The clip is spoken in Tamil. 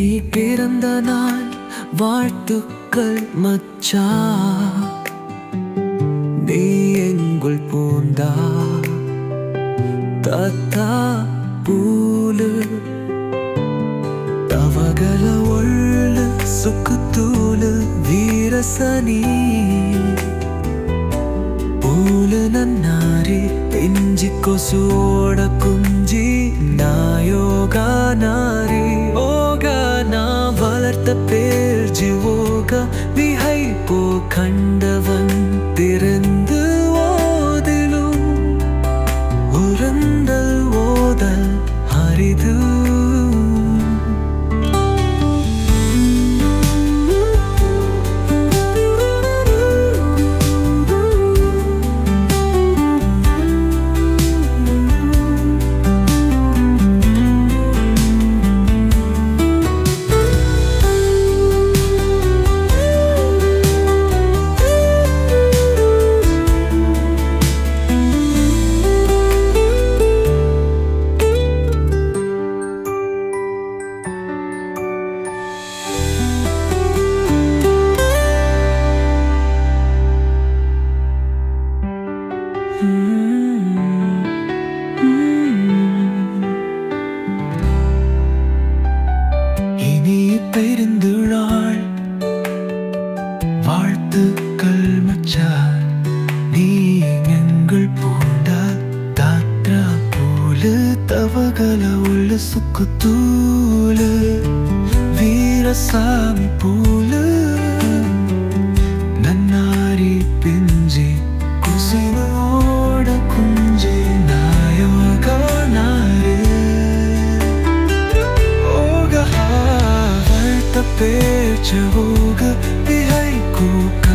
பிறந்த நாள் வாழ்த்துக்கள் மச்சா நீ எங்குள் பூந்தா தத்தா பூலு ತವಗಲ ಒಳ್ಳ ಸುಕ್ಕುತ್ತೂಲು ವೀರಸನಿ പൂല് നന്നാരി പെഞ്ചി കൊസോട കുഞ്ചി നായോഗ നാരി ഓക നാ വളർത്ത പേർ ജിവോക വിഹൈ പോ കണ്ടവൻ തിരந்து ഓതിലും ഉരന്തൽ ഓതൽ ഹരിതു இனி பெருந்துழாள் வாழ்த்துக்கள் மச்சான் நீ எங்கள் பூண்டா தாத்ரா பூலு தவகல உள்ள சுக்குத்தூளு வீரசாமி பூலு நன்னாரி பிஞ்சி குசிவோட குஞ்சி நாயோக நாரு ಹೋಗ ಹೊರಟ ಪೇಚ ಹೋಗ ಬಿಹೈ ಕೂಕ